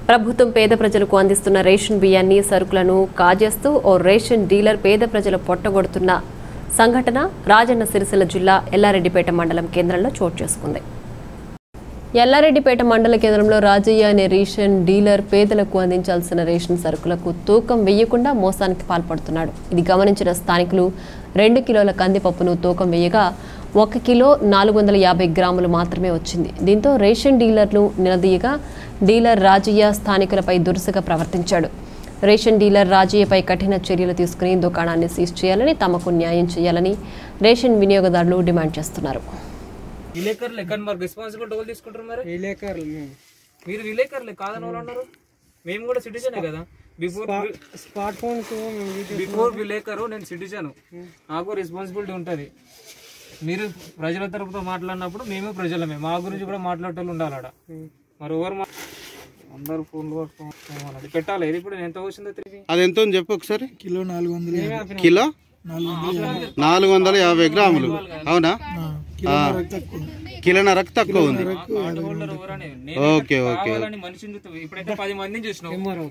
ప్రభుత్వం పేద ప్రజలకు అందిస్తున్న రేషన్ బియ్యాన్ని సరుకులను కాజేస్తూ ఓ రేషన్ డీలర్ పేద ప్రజల పొట్టగొడుతున్న సంఘటన రాజన్న సిరిసిల్ల జిల్లా ఎల్లారెడ్డిపేట మండలం కేంద్రంలో చోటు చేసుకుంది ఎల్లారెడ్డిపేట మండల కేంద్రంలో రాజయ్య అనే రేషన్ డీలర్ పేదలకు అందించాల్సిన రేషన్ సరుకులకు తూకం వేయకుండా మోసానికి పాల్పడుతున్నాడు ఇది గమనించిన స్థానికులు రెండు కిలోల కందిపప్పును తూకం వేయగా ఒక కిలో నాలుగు వందల యాభై గ్రాములు మాత్రమే వచ్చింది దీంతో రేషన్ డీలర్లు నిలదీయగా డీలర్ రాజయ్య స్థానికులపై దురుసుగా ప్రవర్తించాడు రేషన్ డీలర్ రాజయ్యపై కఠిన చర్యలు తీసుకుని దుకాణాన్ని సీజ్ చేయాలని తమకు న్యాయం చేయాలని రేషన్ వినియోగదారులు డిమాండ్ చేస్తున్నారు విలేకరులు ఎక్కడ మరి రెస్పాన్సిబిలిటీ ఎవరు తీసుకుంటారు మరి విలేకరులు మీరు విలేకరులే కాదని వాళ్ళు అన్నారు మేము కూడా సిటిజనే కదా బిఫోర్ స్మార్ట్ ఫోన్ కు మేము వీడియో బిఫోర్ విలేకరు నేను సిటిజన్ నాకు రెస్పాన్సిబిలిటీ ఉంటుంది మీరు ప్రజల తరపుతో మాట్లాడినప్పుడు మేమే ప్రజలమే మా గురించి కూడా మాట్లాడేటోళ్ళు ఉండాలి ఆడ మరి ఎవరు మా- అందరు ఫోన్లు పట్టుకోమని అది పెట్టాలి ఇది ఇప్పుడు ఎంత వచ్చిందో తిరిగి అది ఎంత ఉంది చెప్పు ఒకసారి కిలో నాలుగు వందలు కిలో నాలుగు వందల యాభై గ్రాములు అవునా కిలోన్నరకు తక్కువ ఉంది హోల్డర్ ఎవరని నేను ఓకే ఓకే కావాలని మనిషిని చూస్తే ఇప్పుడైతే పది మందిని చూసినావు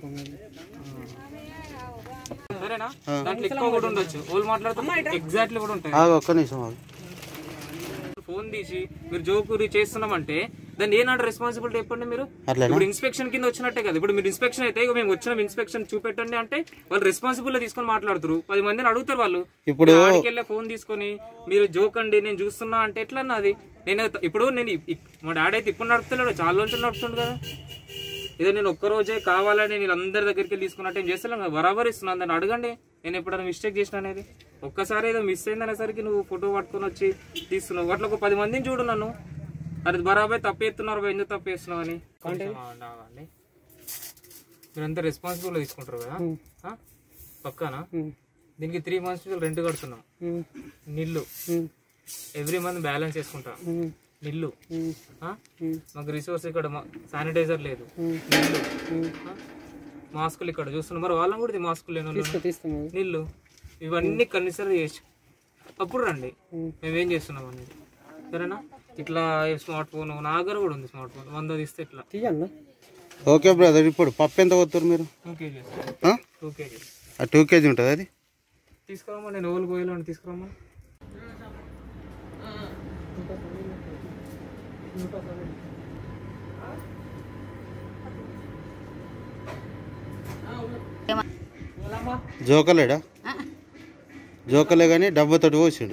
సరేనా దాంట్లో ఎక్కువ కూడా ఉండొచ్చు వాళ్ళు మాట్లాడుతున్నా ఎగ్జాక్ట్లీ కూడా ఉంటాయి ఆగు, ఒక్క నిమిషం ఆగు. ఫోన్ తీసి మీరు జోకూరి చేస్తున్నామంటే దాన్ని ఏనాడు రెస్పాన్సిబిలిటీ చెప్పండి మీరు అట్లేనా? ఇప్పుడు ఇన్స్పెక్షన్ కింద వచ్చినట్టే కదా ఇప్పుడు మీరు ఇన్స్పెక్షన్ అయితే ఇగో మేము వచ్చిన ఇన్స్పెక్షన్ చూపెట్టండి అంటే వాళ్ళు రెస్పాన్సిబుల్ తీసుకొని మాట్లాడుతారు పది మందిని అడుగుతారు వాళ్ళు ఇప్పుడు వెళ్ళే ఫోన్ తీసుకొని మీరు జోక్ అండి నేను చూస్తున్నా అంటే ఎట్లా అన్నది నేను ఇప్పుడు నేను ఇప్- ఇప్- మా డాడీ అయితే ఇప్పుడు నడుపుతున్నాడు చాలా రోజులు నడుపుతుండు కదా ఏదో నేను ఒక్క రోజే కావాలని నేను అందరి దగ్గరికి వెళ్ళి తీసుకున్నట్టు ఏం చేస్తలేను కదా బరాబర్ ఇస్తున్నాను దాన్ని అడగండి నేను ఎప్పుడైనా మిస్టేక్ చేసిన అనేది ఒక్కసారి ఏదో మిస్ అయింది అనేసరికి నువ్వు ఫోటో పట్టుకొని వచ్చి తీస్తున్నావు అట్లా ఒక పది మందిని చూడు నన్ను అది బరాబర్ తప్పు ఎత్తున్నారు బా, ఎందుకు తప్పు చేస్తున్నావు అని కొంచెం ఆగండి. మీరంతా రెస్పాన్సిబుల్ తీసుకుంటారు కదా ఆ? పక్కానా దీనికి త్రీ మంత్స్ రెంట్ కడుతున్నాం నిల్లు ఎవ్రీ మంత్ బ్యాలెన్స్ చేసుకుంటా నిల్లు ఆ? మాకు రిసోర్స్ ఇక్కడ శానిటైజర్ లేదు నిల్లు ఆ? మాస్కులు ఇక్కడ చూస్తున్నాం మరి వాళ్ళని కూడా ఇది మాస్కులు లేని వాళ్ళు తీస్తాము నీళ్ళు ఇవన్నీ కన్సిడర్ చేసి అప్పుడు రండి మేమేం చేస్తున్నాం అనేది సరేనా ఇట్లా స్మార్ట్ ఫోన్ నా దగ్గర కూడా ఉంది స్మార్ట్ ఫోన్ వంద తీస్తే ఇట్లా తీయన్నా ఓకే బ్రదర్ ఇప్పుడు పప్పు ఎంత పోతారు మీరు టూ కేజీస్ ఆ? టూ కేజీస్ ఆ టూ కేజీ ఉంటుంది అది తీసుకురామా నేను ఓలు గోయలు తీసుకురామా జోకలేడా జోకలే కానీ డబ్బాతోటి పోసిండు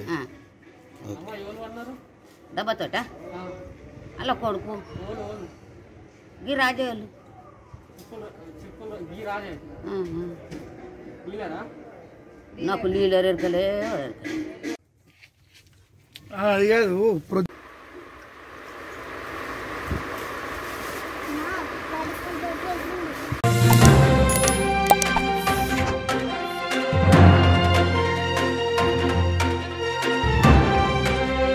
దెబ్బతోట అలా కొడుకు గీ రాజేవాళ్ళు నాకు లీలర్ ఎరకలే ఎరకలే అది కాదు